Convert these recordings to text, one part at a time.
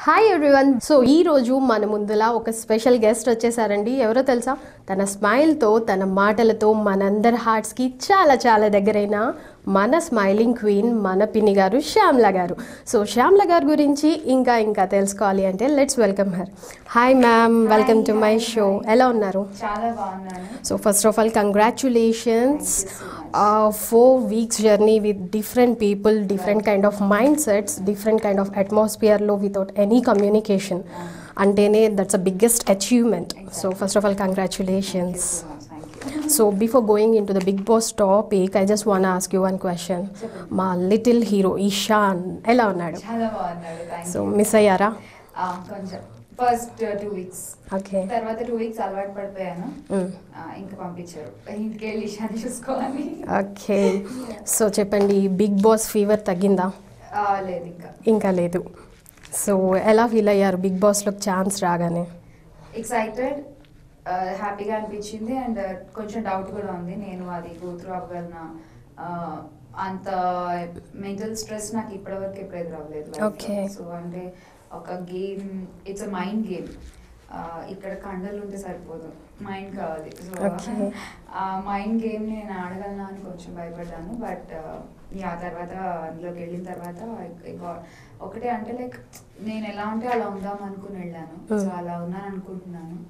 Hi everyone so ఈ రోజు మన ముందులా ఒక స్పెషల్ గెస్ట్ వచ్చేసారండి ఎవరో తెలుసా తన స్మైల్తో తన మాటలతో మనందరి హార్ట్స్కి చాలా చాలా దగ్గరైన మన స్మైలింగ్ క్వీన్ మన పిన్ని గారు శ్యామ్ల గారు సో శ్యామ్ల గారి గురించి ఇంకా ఇంకా తెలుసుకోవాలి అంటే let's welcome her hi ma'am welcome to my show ఎలా ఉన్నారు చాలా బాగున్నాను so first of all congratulations four weeks journey with different people different kind of mind sets different kind of అట్మాస్ఫియర్లో వితౌట్ ఎనీ కమ్యూనికేషన్ అంటేనే that's a biggest achievement so first of all congratulations so before going into the Bigg Boss topic I just want ask you one question మా little hero Ishan ఎలా ఉన్నాడు చాలా బాగున్నాడు thank so miss అయ్యారా కొంచెం first two weeks okay తర్వాత two weeks అలవాటు పడిపోయాను ఆ, ఇంకా పంపించారు ఇంటికి వెళ్ళి ఇషాన్ని చూసుకోవాలి ఓకే సో చెప్పండి బిగ్ బాస్ ఫీవర్ తగ్గిందా ఆ, లేదు ఇంకా ఇంకా లేదు సో ఎలా ఫీల్ అయ్యారు బిగ్ బాస్లోకి ఛాన్స్ రాగానే ఎక్సైటెడ్ హ్యాపీగా అనిపించింది అండ్ కొంచెం డౌట్ కూడా ఉంది నేను అది గోత్రు అవ్వగలనా ఆ, అంత మెంటల్ స్ట్రెస్ నాకు ఇప్పటివరకు ఎప్పుడు ఎదురవ్వలేదు Okay. సో అంటే ఒక game it's a mind game ఇక్కడ కండలు ఉంటే సరిపోదు మైండ్ కావాలి సో Okay. ఆ మైండ్ గేమ్ నేను ఆడగలనా అని కొంచెం భయపడ్డాను బట్ ఆ తర్వాత అందులోకి వెళ్ళిన తర్వాత I got- ఒకటే అంటే లైక్ నేను ఎలా ఉంటే అలా ఉందాం అనుకుని వెళ్ళాను Mm. సో అలా ఉన్నాను అనుకుంటున్నాను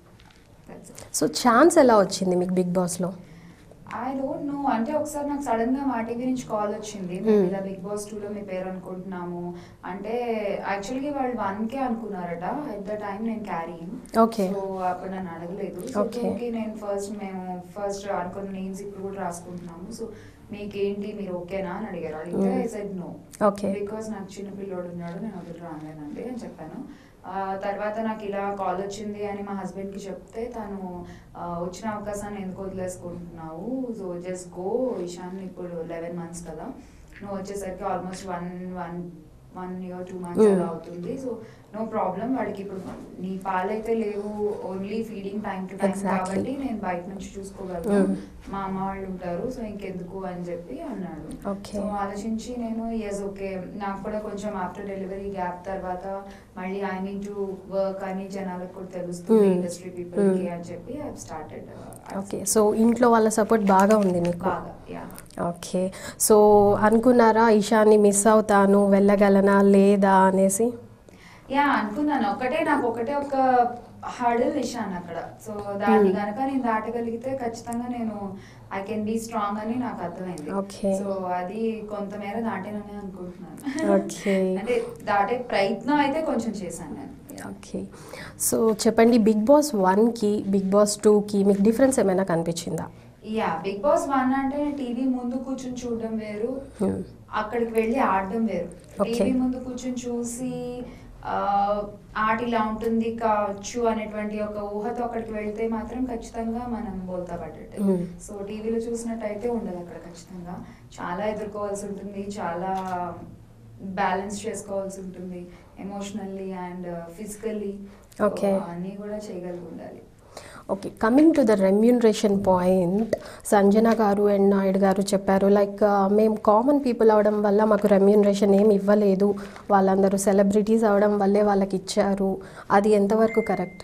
సో ఛాన్స్ ఎలా వచ్చింది మీకు బిగ్ బాస్లో ఐ డోంట్ నో అంటే ఒకసారి నాకు సడన్ గా మా టీవీ నుంచి కాల్ వచ్చింది Hmm. మేము ఇలా బిగ్ బాస్ టూ లో మీ పేరు అనుకుంటున్నాము అంటే యాక్చువల్గా వాళ్ళు వన్ కే అనుకున్నారట ఎట్ ద టైం నేను క్యారీ Okay. సో అప్పుడు నన్ను అడగలేదు సో Okay. టూకి నేను ఫస్ట్ మేము ఫస్ట్ అనుకున్న నేమ్స్ ఇప్పుడు కూడా రాసుకుంటున్నాము సో మీకేంటి మీరు ఓకేనా అని అడిగారు అడిగితే Hmm. I said no Okay. Because నాకు చిన్న పిల్లోడు ఉన్నాడు నేను వదిలి రాలేనండి అని చెప్పాను ఆ, తర్వాత నాకు ఇలా కాల్ వచ్చింది అని మా హస్బెండ్ కి చెప్తే తను ఆ, వచ్చిన అవకాశాన్ని ఎందుకు వదిలేసుకుంటున్నావు సో జస్ట్ గో ఇషాన్ ఇప్పుడు లెవెన్ మంత్స్ కదా నువ్వు వచ్చేసరికి almost one one one year two months Mm. అలా అవుతుంది సో నో ప్రాబ్లం వాడికి ఇప్పుడు నీ పాలైతే లేవు only feeding time to time Exactly. కాబట్టి నేను బయట నుంచి చూసుకోగలను Mm. మా అమ్మ వాళ్ళు ఉంటారు సో ఇంకెందుకు అని చెప్పి అన్నాడు Okay. సో ఆలోచించి నేను ఎస్ ఓకే నాకు కూడా కొంచెం ఆఫ్టర్ డెలివరీ గ్యాప్ తర్వాత మళ్ళీ ఐ నీడ్ టు వర్క్ అని జనాలకు కూడా తెలుస్తుంది Mm. ఇండస్ట్రీ పీపుల్ కి Mm. అని చెప్పి ఐ స్టార్టెడ్ ఓకే సో ఇంట్లో వాళ్ళ సపోర్ట్ బాగా ఉంది మీకు బాగా యా ఓకే సో అనుకున్నారా ఈశాన్ని మిస్ అవుతాను వెళ్ళగలనా లేదా అనేసి యా అనుకున్నాను ఒకటే నాకు ఒకటే ఒక హర్డల్ ఇషాను అక్కడ సో దాన్ని Hmm. కనుక నేను దాటగలిగితే ఖచ్చితంగా నేను ఐ కెన్ బీ స్ట్రాంగ్ అని నాకు అర్థమైంది Okay. సో అది కొంతమేర దాటేనని అనుకుంటున్నాను Okay. అంటే దాటే ప్రయత్నం అయితే కొంచెం చేశాను నేను ఓకే సో చెప్పండి బిగ్ బాస్ వన్కి బిగ్ బాస్ టూకి మీకు డిఫరెన్స్ ఏమైనా కనిపించిందా యా బిగ్ బాస్ వన్ అంటే టీవీ ముందు కూర్చొని చూడడం వేరు Hmm. అక్కడికి వెళ్ళి ఆడడం వేరు Okay. టీవీ ముందు కూర్చొని చూసి ఆ, ఆట ఇలా ఉంటుంది కావచ్చు అనేటువంటి ఒక ఊహతో అక్కడికి వెళ్తే మాత్రం ఖచ్చితంగా మనం బోల్తా పడ్డట్టు Hmm. సో టీవీలో చూసినట్టయితే ఉండదు అక్కడ ఖచ్చితంగా చాలా ఎదుర్కోవాల్సి ఉంటుంది చాలా బ్యాలెన్స్ చేసుకోవాల్సి ఉంటుంది ఎమోషనల్లీ అండ్ ఫిజికల్లీ Okay. అన్నీ కూడా చేయగలిగి ఉండాలి okay coming to the remuneration point Sanjana garu and Naidu గారు చెప్పారు లైక్ మేము కామన్ పీపుల్ అవడం వల్ల మాకు రెమ్యూనరేషన్ ఏమి ఇవ్వలేదు వాళ్ళందరూ సెలబ్రిటీస్ అవడం వల్లే వాళ్ళకి ఇచ్చారు అది ఎంతవరకు కరెక్ట్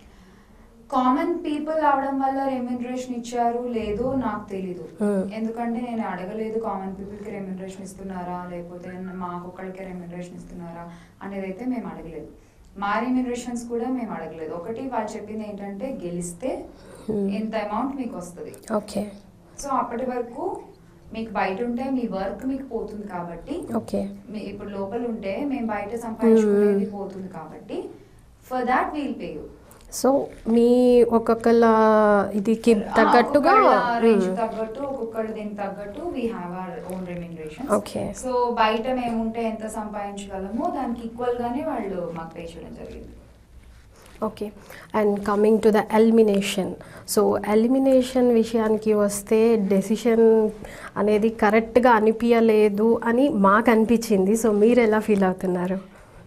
కామన్ పీపుల్ అవడం వల్ల రెమ్యూనరేషన్ ఇచ్చారు లేదో నాకు తెలీదు Hmm. ఎందుకంటే నేను అడగలేదు కామన్ పీపుల్ కి రెమ్యూనరేషన్ ఇస్తున్నారా లేకపోతే మాకు ఒక్కడికే రెమ్యూనరేషన్ ఇస్తున్నారా అనేది అయితే మేము అడగలేదు మా రెమ్యూనరేషన్స్ కూడా మేము అడగలేదు ఒకటి వాళ్ళు చెప్పింది ఏంటంటే గెలిస్తే Hmm. ఇంత అమౌంట్ మీకు వస్తుంది ఓకే సో అప్పటి వరకు మీకు బయట ఉంటే మీ వర్క్ మీకు పోతుంది కాబట్టి ఓకే మీ ఇప్పుడు లోపల ఉంటే మేము బయట సంపాదించుకునేది పోతుంది కాబట్టి for that we'll pay you so మీ ఒక్కొక్కల ఇదికి తగ్గట్టుగా రేంజ్ తగ్గట్టు ఒక్కొక్కరు దీనికి తగ్గట్టు we have our own remuneration Okay. So బయట మేము ఉంటే ఎంత సంపాదించగలమో దానికి ఈక్వల్ గానే వాళ్ళు మాకు పే చేయడం జరిగింది okay and coming to the elimination so elimination విషయానికి వస్తే డెసిషన్ అనేది కరెక్ట్గా అనిపించలేదు అని మాకు అనిపించింది సో మీరు ఎలా ఫీల్ అవుతున్నారు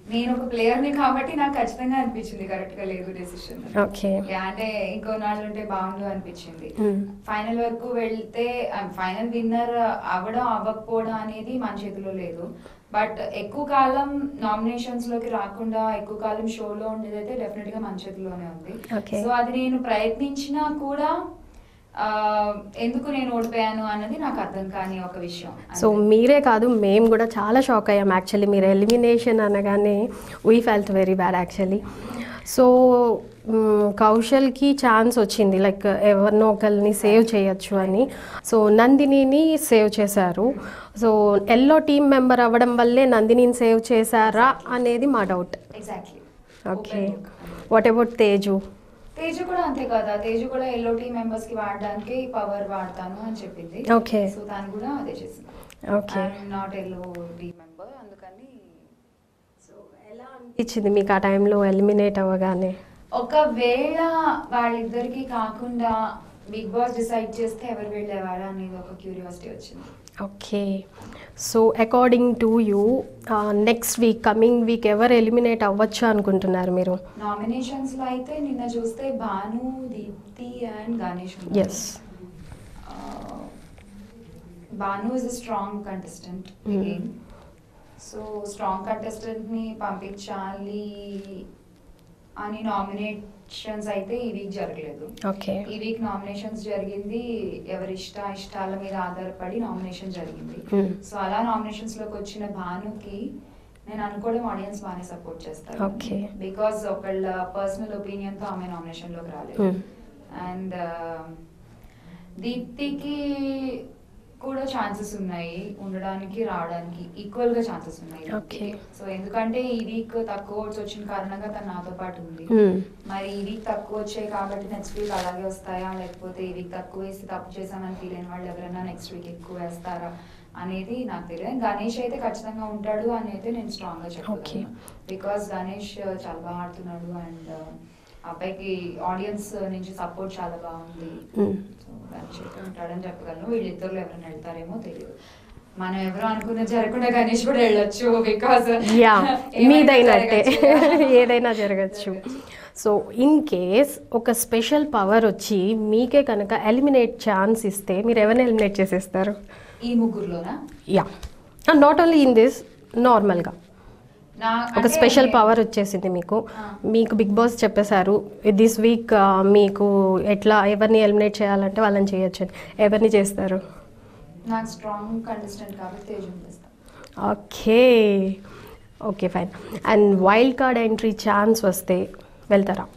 నేను ఒక ప్లేయర్ ని కాబట్టి నాకు ఖచ్చితంగా అనిపించింది కరెక్ట్ గా లేదు డెసిషన్ ఓకే అంటే ఇంకో నాళ్ళు ఉంటే బాగుండు అనిపించింది Hmm. ఫైనల్ వరకు వెళ్తే ఫైనల్ విన్నర్ అవ్వడం అవ్వకపోవడం అనేది మన చేతిలో లేదు బట్ ఎక్కువ కాలం నామినేషన్స్ లోకి రాకుండా ఎక్కువ కాలం షోలో ఉండేదైతే డెఫినెట్ గా మన చేతిలోనే ఉంది Okay. సో అది నేను ప్రయత్నించినా కూడా ఆ, ఎందుకు నేను ఓడిపోయాను అన్నది నాకు అర్థం కాని ఒక విషయం సో అంతే. మీరే కాదు మేము కూడా చాలా షాక్ అయ్యాం యాక్చువల్లీ మీరు ఎలిమినేషన్ అనగానే we felt very bad actually so hmm, కౌశల్కి ఛాన్స్ వచ్చింది లైక్ ఎవరినో ఒకరిని సేవ్ చేయొచ్చు అని సో నందినిని సేవ్ చేశారు సో ఎల్లో టీమ్ మెంబర్ అవ్వడం వల్లే నందినిని సేవ్ చేశారా అనేది మా doubt exactly okay what about Teju Teju కూడా అంతే కదా తేజు కూడా ఎల్లో టీ మెంబర్స్ కి వాడడానికి పవర్ వాడతాను అని చెప్పింది Okay. సో తను కూడా అదే చేసింది okay not yellow team member అందుకని సో ఎలా అనిపించింది మీకు ఆ టైంలో ఎలిమినేట్ అవ్వగానే ఒకవేళ వాళ్ళిద్దరికి కాకుండా బిగ్ బాస్ డిసైడ్ చేస్తే ఎవరు వెళ్ళేవారా అనేది ఒక క్యూరియాసిటీ వచ్చింది okay so according to you next week coming week ఎవరు ఎలిమినేట్ అవ్వచ్చు అనుకుంటున్నారు మీరు నామినేషన్స్ లో అయితే నిన్న చూస్తే భాను దీప్తి అండ్ గణేష్ ఉన్నారు. Yes Uh, Bhanu is a strong contestant Mm. Again so strong contestant ని పంపించాలి అని నామినేషన్స్ అయితే ఈ వీక్ జరగలేదు ఓకే ఈ వీక్ నామినేషన్స్ జరిగింది ఎవరి ఇష్ట ఇష్టాల మీద ఆధారపడి నామినేషన్ జరిగింది Mm. సో అలా నామినేషన్స్ లోకి వచ్చిన భానుకి నేను అనుకోవడం ఆడియన్స్ బాగానే సపోర్ట్ చేస్తారు Okay. బికాస్ ఒకళ్ళ పర్సనల్ ఒపీనియన్ తో ఆమె నామినేషన్ లోకి రాలేదు Mm. అండ్ దీప్తికి కూడా ఛాన్సెస్ ఉన్నాయి ఉండడానికి రావడానికి ఈక్వల్ గా ఛాన్సెస్ ఉన్నాయి Okay. సో ఎందుకంటే ఈ వీక్ తక్కువ ఓట్స్ వచ్చిన కారణంగా తను నాతో పాటు ఉంది Mm. మరి ఈ వీక్ తక్కువ వచ్చాయి కాబట్టి నెక్స్ట్ వీక్ అలాగే వస్తాయా లేకపోతే ఈ వీక్ తక్కువ వేసి తప్పు చేశామని ఫీల్ అయిన వాళ్ళు ఎవరైనా నెక్స్ట్ వీక్ ఎక్కువ వేస్తారా అనేది నాకు తెలియదు గణేష్ అయితే ఖచ్చితంగా ఉంటాడు అని అయితే నేను స్ట్రాంగ్ గా Okay. చెప్తాను బికాస్ గణేష్ చాలా బాగా ఆడుతున్నాడు అండ్ అబ్బాయికి ఆడియన్స్ నుంచి సపోర్ట్ చాలా బాగుంది Mm. సో గణేష్ అయితే ఉంటాడని చెప్పగలను వీళ్ళిద్దరు ఎవరైనా వెళ్తారేమో తెలియదు మనం ఎవరు అనుకున్న జరగకుండా గణేష్ కూడా వెళ్ళొచ్చు బికాస్ యా మీదైనట్టే ఏదైనా జరగచ్చు సో ఇన్ కేస్ ఒక స్పెషల్ పవర్ వచ్చి మీకే కనుక ఎలిమినేట్ ఛాన్స్ ఇస్తే మీరు ఎవరిని ఎలిమినేట్ చేసేస్తారు ఈ ముగ్గురులోనా ya not only in this నార్మల్గా నా ఒక అంటే స్పెషల్ నేను- పవర్ వచ్చేసింది మీకు ఆ. మీకు బిగ్ బాస్ చెప్పేశారు దిస్ వీక్ మీకు ఎట్లా ఎవరిని ఎలిమినేట్ చేయాలంటే వాళ్ళని చేయొచ్చు అని. ఎవరిని చేస్తారు నాకు స్ట్రాంగ్ కంటెస్టెంట్ కాబట్టి తేజం చేస్తాను okay okay fine and wild card entry chance వస్తే వెళ్తారా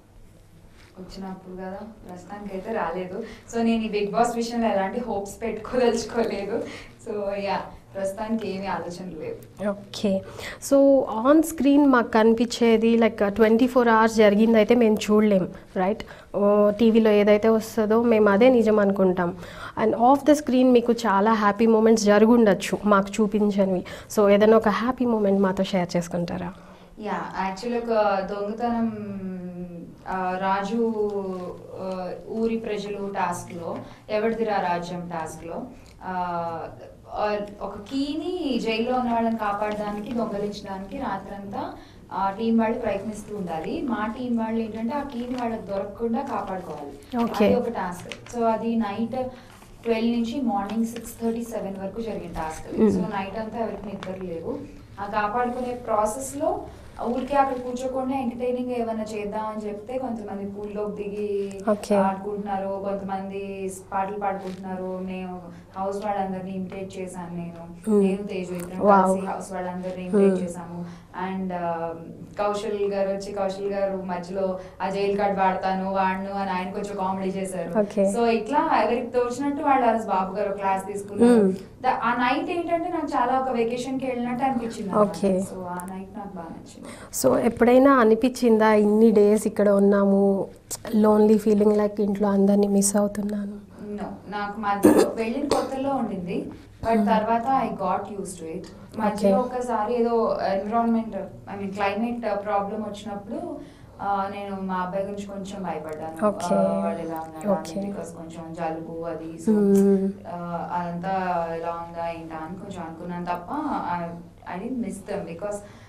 వచ్చినప్పుడు కదా ప్రస్తుతానికి అయితే రాలేదు సో నేను ఈ బిగ్ బాస్ విషయంలో ఎలాంటి హోప్స్ పెట్టుకోదలుచుకోలేదు సో యా ప్రస్తుతానికి ఏమీ ఆలోచనలు లేవు ఓకే సో ఆన్ స్క్రీన్ మాకు కనిపించేది లైక్ ట్వంటీ ఫోర్ అవర్స్ జరిగిందైతే మేము చూడలేం రైట్ టీవీలో ఏదైతే వస్తుందో మేము అదే నిజం అనుకుంటాం అండ్ ఆఫ్ ద స్క్రీన్ మీకు చాలా హ్యాపీ మూమెంట్స్ జరుగుండొచ్చు మాకు చూపించనివి సో ఏదైనా ఒక హ్యాపీ మూమెంట్ మాతో షేర్ చేసుకుంటారా యా యాక్చువల్లీ ఒక దొంగతనం ఆ, రాజు ఆ, ఊరి ప్రజలు టాస్క్ లో ఎవరిదిరా రాజ్యం టాస్క్ లో ఆ, ఆ, ఒక కీని జైల్లో ఉన్న వాళ్ళని కాపాడడానికి దొంగలించడానికి రాత్రంతా ఆ టీం వాళ్ళు ప్రయత్నిస్తూ ఉండాలి మా టీం వాళ్ళు ఏంటంటే ఆ కీని వాళ్ళకి దొరకకుండా కాపాడుకోవాలి Okay. అది ఒక టాస్క్ సో అది నైట్ ట్వెల్వ్ నుంచి మార్నింగ్ సిక్స్ థర్టీ సెవెన్ వరకు జరిగిన టాస్క్ Mm. సో నైట్ అంతా ఎవరికి నిద్ర లేవు ఆ కాపాడుకునే ప్రాసెస్ లో ఊరికే అక్కడ కూర్చోకుండా ఎంటర్టైనింగ్ ఏమైనా చేద్దాం అని చెప్తే కొంతమంది పూల్లోకి దిగి Okay. ఆడుకుంటున్నారు కొంతమంది పాటలు పాడుకుంటున్నారు నేను హౌస్ వాళ్ళందరినీ ఇమిటేట్ చేశాను నేను Mm. నేను తేజు ఇద్దరం Wow. కలిసి హౌస్ వాళ్ళందరినీ ఇమిటేట్ Mm. చేశాము అండ్ కౌశల్ గారు వచ్చి కౌశల్ గారు మధ్యలో ఆ జైల్ కార్డ్ వాడతాను వాడను అని ఆయన కొంచెం కామెడీ చేశారు Okay. సో ఇట్లా ఎవరికి తోచినట్టు వాళ్ళు ఆ రోజు బాబు గారు క్లాస్ తీసుకున్నారు Mm. ద- ఆ నైట్ ఏంటంటే నాకు చాలా ఒక వెకేషన్ కి వెళ్ళినట్టు అనిపించింది Okay. సో ఆ నైట్ నాకు బాగా నచ్చింది సో ఎప్పుడైనా అనిపించిందా ఇన్ని డేస్ ఇక్కడ ఉన్నాము లోన్లీ ఫీలింగ్ లైక్ ఇంట్లో అందరినీ మిస్ అవుతున్నాను No, నాకు మధ్యలో వెళ్ళిన కొత్తలో ఉండింది బట్ తర్వాత I got use to it మధ్యలో Okay. ఒకసారి ఏదో environment I mean climate problem వచ్చినప్పుడు ఆ, నేను మా అబ్బాయి గురించి కొంచెం భయపడ్డాను Okay. ఆ, వాడు ఎలా ఉన్నాడు Okay. బికాస్ కొంచెం జలుబు అది సో Hmm. అదంతా ఎలా ఉందా ఏంటా అని కొంచెం అనుకున్నాను తప్ప I'd miss them because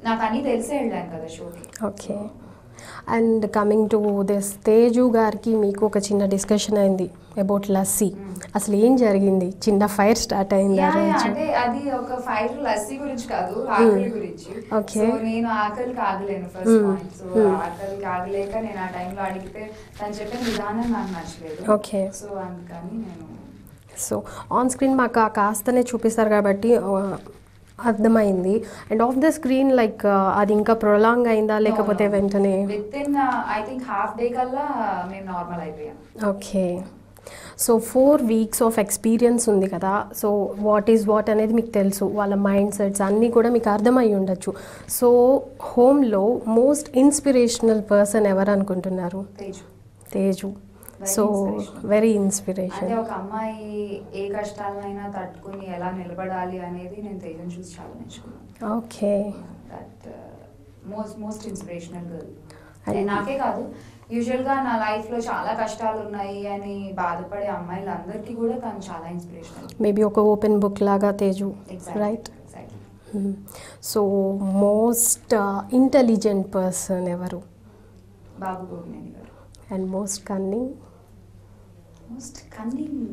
నాకు అన్నీ తెలిసే వెళ్ళాను కదా షోకి okay and coming to this Teju గారికి మీకు ఒక చిన్న డిస్కషన్ అయింది అబౌట్ లస్సీ అసలు ఏం జరిగింది చిన్న ఫైర్ స్టార్ట్ అయింది ఆ యా, యా, రోజు అంటే అది ఒక ఫైర్ లస్సీ గురించి కాదు ఆకలి గురించి Okay. సో నేను ఆకలికి ఆగలేను first Hmm. Point so Hmm. ఆకలికి ఆగలేక నేను ఆ టైంలో అడిగితే తను చెప్పిన విధానం నాకు నచ్చలేదు Okay. సో అందుకని నేను సో ఆన్ స్క్రీన్ మాకు ఆ కాస్తనే చూపిస్తారు కాబట్టి ఆ, అర్థమైంది and off the screen like అది ఇంకా ప్రొలాంగ్ అయిందా లేకపోతే వెంటనే within I think half day కల్లా మేము నార్మల్ అయిపోయాం okay so four weeks of experience ఉంది కదా సో వాట్ ఈజ్ వాట్ అనేది మీకు తెలుసు వాళ్ళ మైండ్ సెట్స్ అన్నీ కూడా మీకు అర్థమై ఉండొచ్చు సో హోమ్లో మోస్ట్ ఇన్స్పిరేషనల్ పర్సన్ ఎవరు అనుకుంటున్నారు Teju Teju Very so inspirational. Very అంటే ఇన్స్పిరేషన్ ఒక అమ్మాయి ఏ కష్టాలనైనా తట్టుకుని ఎలా నిలబడాలి అనేది నేను తేజం చూసి చాలా నేర్చుకున్నాను okay that most most inspirational girl And- నాకే కాదు యూజువల్గా నా లైఫ్లో చాలా కష్టాలు ఉన్నాయి అని బాధపడే అమ్మాయిలందరికీ కూడా తను చాలా ఇన్స్పిరేషనల్ మేబీ ఒక ఓపెన్ బుక్ లాగా Teju right so most intelligent person ఎవరు Babu Gogineni garu and most cunning most cunning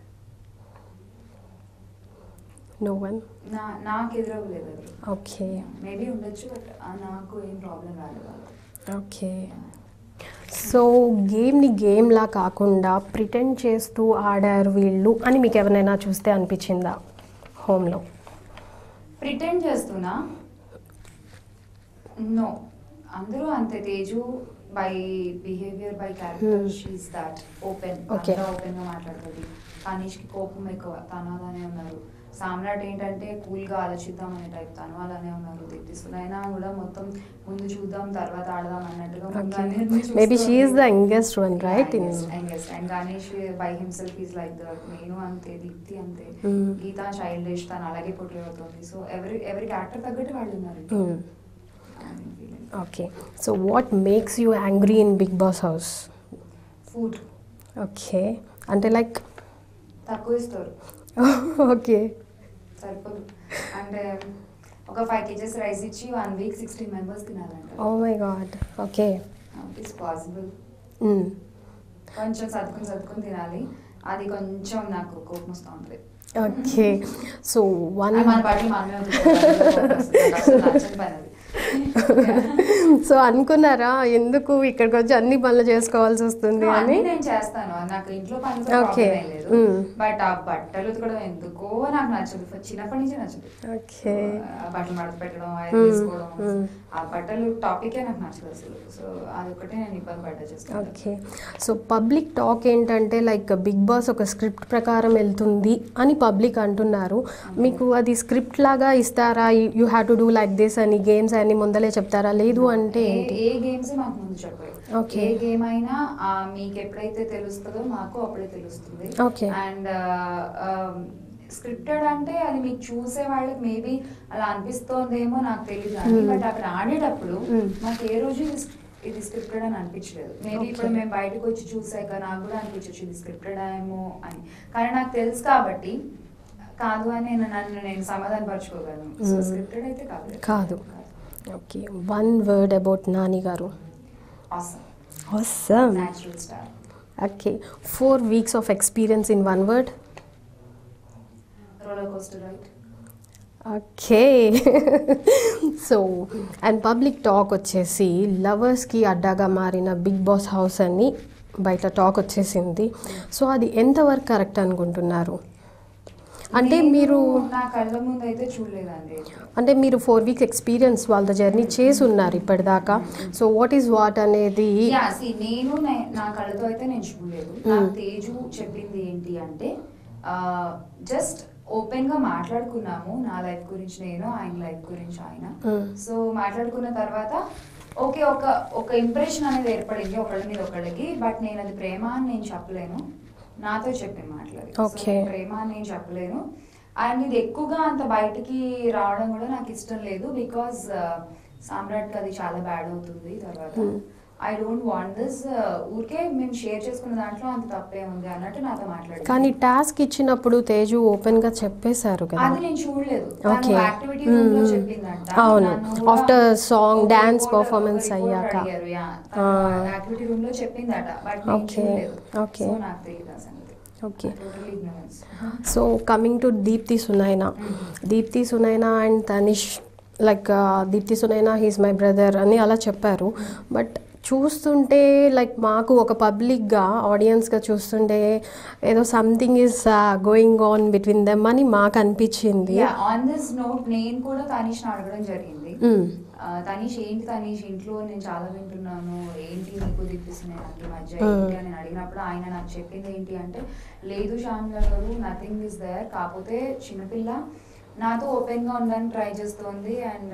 no one నా నాకు ఎదురవ్వలేదు ఎవరు ఓకే మేబీ ఉండొచ్చు బట్ నాకు ఏం ప్రాబ్లం రాలేదు వాళ్ళతో. ఓకే సో గేమ్ని గేమ్లా కాకుండా ప్రిటెండ్ చేస్తూ ఆడారు వీళ్ళు అని మీకు ఎవరైనా చూస్తే అనిపించిందా హోమ్లో ప్రిటెండ్ చేస్తున్నా నో అందరూ అంతే Teju by behaviour by character Hmm. She's that open Okay. అంతా ఓపెన్ గా మాట్లాడుతుంది తనీష్కి కోపం ఎక్కువ తను అలానే ఉన్నారు సామ్రాట్ ఏంటంటే కూల్ గా ఆలోచిద్దాం అనే టైప్ తను అలానే ఉన్నారు తీసుకుని అయినా కూడా మొత్తం ముందు చూద్దాం తర్వాత ఆడదాం అన్నట్టుగా ముందు ఓకే అన్ని చూస్తూ మేబీ షీ ఈస్ ద ఉంది. Youngest one right in and Ganesh by himself is like that నేను అంతే దీప్తి అంతే Mm. గీత చైల్డ్ తను అలాగే పోటీ అవుతుంది సో ఎవరి ఎవరి క్యారెక్టర్ తగ్గట్టు వాళ్ళు ఉన్నారు okay so what makes you angry in big boss house food okay అంటే లైక్ తక్కువ ఇస్తారు ఓకే సరిపోదు అంటే ఒక ఫైవ్ కేజెస్ రైస్ ఇచ్చి వన్ వీక్ సిక్స్టీన్ మెంబర్స్ తినాలంట oh my god okay it's possible కొంచెం సర్దుకుని సర్దుకుని తినాలి అది కొంచెం నాకు కోపం వస్తూ ఉంటుంది ఓకే సో వన్ అది మన పాటలు మనమే వదులుకోవాలి. అసలు నచ్చని పని అది. సో అనుకున్నారా ఎందుకు ఇక్కడికి వచ్చి అన్ని పనులు చేసుకోవాల్సి వస్తుంది అని అన్నీ నేను చేస్తాను నాకు ఇంట్లో పనితో Okay. ప్రాబ్లం ఏం లేదు Mm. బట్ ఆ బట్టలు ఉతకడం ఎందుకో నాకు నచ్చదు చిన్నప్పటి నుంచి నచ్చదు ఓకే ఆ బట్టలు మడత పెట్టడం Mm. ఐరన్ వేసుకోవడం Mm. ఆ బట్టలు టాపికే నాకు నచ్చదు అసలు సో అదొకటే నేను ఇబ్బంది పడ్డా చేస్తాను ఓకే సో పబ్లిక్ టాక్ ఏంటంటే లైక్ బిగ్ బాస్ ఒక స్క్రిప్ట్ ప్రకారం వెళ్తుంది అని పబ్లిక్ అంటున్నారు మీకు అది స్క్రిప్ట్ లాగా ఇస్తారా you have to do like this అని గేమ్స్ అన్ని ముందలే చెప్తారా లేదు అంటే ఏ- ఏంటి ఏ గేమ్స్ మాకు ముందు చెప్పారు Okay. ఏ గేమ్ అయినా ఆ, మీకు ఎప్పుడైతే తెలుస్తుందో మాకు అప్పుడే తెలుస్తుంది Okay. అండ్ స్క్రిప్టెడ్ అంటే అది మీకు చూసే వాళ్ళకి మేబీ అలా అనిపిస్తోందేమో నాకు తెలియదు కానీ Hmm. బట్ అక్కడ ఆడేటప్పుడు Hmm. మాకు ఏ రోజు ఇది sc- ఇది స్క్రిప్టెడ్ అని అనిపించలేదు మేబీ Okay. ఇప్పుడు మేము బయటకు వచ్చి చూసాక నాకు కూడా అనిపించచ్చు ఇది స్క్రిప్టెడ్ ఏమో అని కానీ నాకు తెలుసు కాబట్టి కాదు అని నేను నన్ను నేను సమాధాన పరచుకోగలను సో Hmm. స్క్రిప్టెడ్ అయితే కాదు కాదు. Okay one word about Nani garu awesome awesome natural star okay four weeks of experience in one word roller coaster ride okay so and public talk వచ్చేసి లవర్స్కి అడ్డాగా మారిన బిగ్ బాస్ హౌస్ అని బయట టాక్ వచ్చేసింది సో అది ఎంతవరకు కరెక్ట్ అనుకుంటున్నారు అంటే నేను మీరు నా కళ్ళ ముందు అయితే చూడలేదండి అంటే మీరు ఫోర్ వీక్స్ ఎక్స్పీరియన్స్ వాళ్ళ జర్నీ చేసి ఉన్నారు ఇప్పటిదాకా సో వాట్ ఈస్ వాట్ అనేది యా see, నేను నే- నా కళ్ళతో అయితే నేను చూడలేదు Mm. నాకు తేజు చెప్పింది ఏంటి అంటే జస్ట్ ఓపెన్ గా మాట్లాడుకున్నాము నా లైఫ్ గురించి నేను ఆయన లైఫ్ గురించి ఆయన Mm. సో మాట్లాడుకున్న తర్వాత ఓకే ఒక ఒక ఇంప్రెషన్ అనేది ఏర్పడింది ఒకళ్ళ మీద ఒకళ్ళకి బట్ నేను అది ప్రేమ అని నేను చెప్పలేను నాతో చెప్పి మాట్లాడి So, Okay. నేను ప్రేమ అని నేను చెప్పలేను అండ్ ఇది ఎక్కువగా అంత బయటికి రావడం కూడా నాకు ఇష్టం లేదు బికాజ్ సామ్రాట్కి అది చాలా బ్యాడ్ అవుతుంది తర్వాత Hmm. I don't want this ఊరికే మేము షేర్ చేసుకున్న దాంట్లో అంత తప్పే ఉంది అన్నట్టు నాతో మాట్లాడి కానీ టాస్క్ ఇచ్చినప్పుడు తేజు ఓపెన్ గా చెప్పేశారు కదా అది నేను చూడలేదు Okay. యాక్టివిటీ రూమ్ లో మ్మ్. చెప్పిందంట అవును. నన్ను కూడా After song, ఒక dance reporter- performance ఒక reporter అయ్యాక. అడిగారు, yeah. ఆ. తను యాక్టివిటీ రూమ్ లో చెప్పిందట బట్ నేను Okay. చూడలేదు Okay. సో నాకు తెలియదు ఆ సంగతి okay total ignorance so coming to Deepthi Sunaina Deepthi Sunaina and Tanish like Deepthi Sunaina he's my brother అని అలా చెప్పారు బట్ చూస్తుంటే లైక్ మాకు ఒక పబ్లిక్గా ఆడియన్స్గా చూస్తుంటే ఏదో something is going on between them అని మాకు అనిపించింది ఆన్ దిస్ నోట్ నేను కూడా తనీష్ అడగడం జరిగింది Mm. ఆ, తనీష్ ఏంటి తనీష్ ఇంట్లో నేను చాలా వింటున్నాను ఏంటి నీకు దిప్పిస్తున్నాయి నాకు ఈ మధ్య Mm. ఏంటి అని నేను అడిగినప్పుడు ఆయన నాకు చెప్పింది ఏంటి అంటే లేదు శ్యామ్ల గారు నథింగ్ ఇస్ దేర్ కాకపోతే చిన్నపిల్ల నాతో ఓపెన్ గా ఉండడానికి ట్రై చేస్తోంది అండ్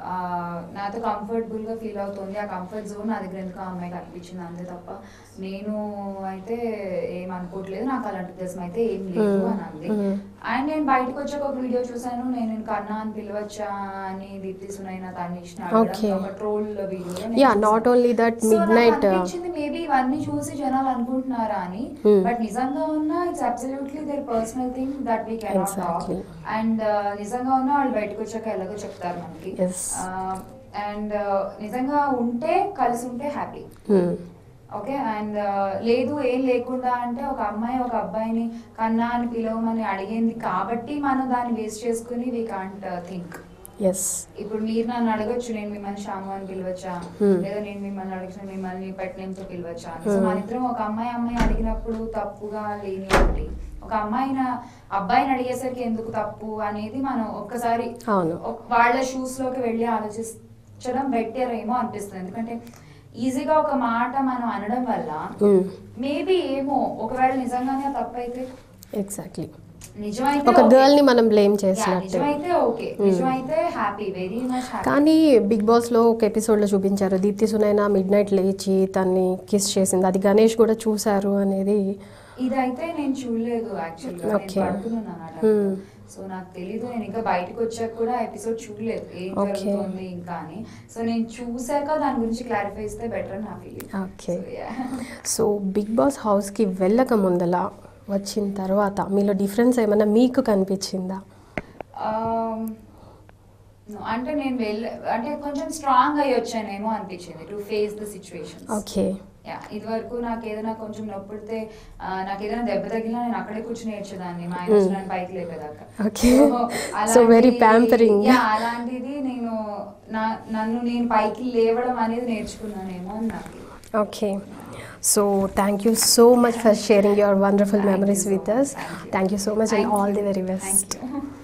నాతో కంఫర్టబుల్ గా ఫీల్ అవుతుంది ఆ కంఫర్ట్ జోన్ నా దగ్గర ఎందుకు ఆ అమ్మాయికి అనిపించింది అంతే తప్ప నేను అయితే ఏం అనుకోవట్లేదు నాకు అలాంటి ఉద్దేశం అయితే ఏం లేదు Mm. అని అంది Mm. అండ్ నేను బయటకు వచ్చాక ఒక వీడియో చూసాను నేను నేను కన్నా అని పిలవచ్చా అని దీప్తి సునైనా తనీష్ Okay. ఒక troll video ya not only that midnight maybe ఇవన్నీ చూసి జనాలు అనుకుంటున్నారా అని Hmm. బట్ నిజంగా ఉన్న it's absolutely their personal thing that we cannot talk Exactly. And నిజంగా ఉన్న వాళ్ళు బయటకు వచ్చాక ఎలాగో చెప్తారు మనకి Yes. అండ్ నిజంగా ఉంటే కలిసి ఉంటే హ్యాపీ ఓకే అండ్ లేదు ఏం లేకుండా అంటే ఒక అమ్మాయి ఒక అబ్బాయిని కన్నా అని పిలవమని అడిగింది కాబట్టి మనం దాన్ని వేస్ట్ చేసుకుని వీ కాంట్ థింక్ ఎస్ ఇప్పుడు మీరు నన్ను అడగొచ్చు నేను మిమ్మల్ని శ్యాము అని పిలవచ్చా Hmm. లేదా నేను మిమ్మల్ని అడగచ్చు మిమ్మల్ని pet name తో పిలవచ్చా అని సో Hmm. మన ఇద్దరం ఒక అమ్మాయి అమ్మాయి అడిగినప్పుడు తప్పుగా లేని ఒకటి ఒక అమ్మాయిన అబ్బాయిని అడిగేసరికి ఎందుకు తప్పు అనేది మనం ఒక్కసారి అవును. ఒక- వాళ్ళ షూస్ లోకి వెళ్ళి ఆలోచించడం బెటర్ ఏమో అనిపిస్తుంది ఎందుకంటే ఈజీగా ఒక మాట మనం అనడం వల్ల మేబీ ఏమో ఒకవేళ నిజంగానే ఆ తప్పు అయితే ఎగ్జాక్ట్లీ నిజమైతే ఒక okay. గర్ల్ ని మనం బ్లేమ్ Yeah, చేసినట్టు నిజమైతే ఓకే నిజమైతే హ్యాపీ వెరీ మచ్ హ్యాపీ కానీ బిగ్ బాస్లో ఒక ఎపిసోడ్లో చూపించారు దీప్తి సునైనా మిడ్ నైట్ లేచి తన్ని కిస్ చేసింది అది గణేష్ కూడా చూశారు అనేది ఇదైతే నేను చూడలేదు యాక్చువల్గా నేను Okay. పడుకున్నాను Hmm. సో నాకు తెలీదు నేను ఇంకా బయటకు వచ్చాక కూడా ఎపిసోడ్ చూడలేదు ఏం Okay. జరుగుతుంది ఇంకా అని సో నేను చూసాక దాని గురించి క్లారిఫై ఇస్తే బెటర్ అని నా feeling Okay. So big boss హౌస్కి వెళ్ళక ముందల వచ్చిన తర్వాత మీలో డిఫరెన్స్ ఏమైనా మీకు కనిపించిందా అంటే నేను వెళ్ళ అంటే కొంచెం స్ట్రాంగ్ అయ్యి వచ్చానేమో అనిపించింది to face the situation okay ya ఇది వరకు నాకు ఏదైనా కొంచెం నొప్పిడితే ఆ, నాకు ఏదైనా దెబ్బ తగిలినా నేను అక్కడే కూర్చుని ఏడ్చేదాన్ని మా ఆయన వచ్చి నన్ను పైకి లేపేదాకా Okay. So, So, very అలాంటి- pampering. Yeah, అలాంటిది నేను నా నన్ను నేను పైకి లేవడం అనేది నేర్చుకున్నానేమో అని నాకు okay so thank you so much for sharing your wonderful Thank you memories so with much. Us Thank you. Thank you so much and Thank all you. The very Thank best you.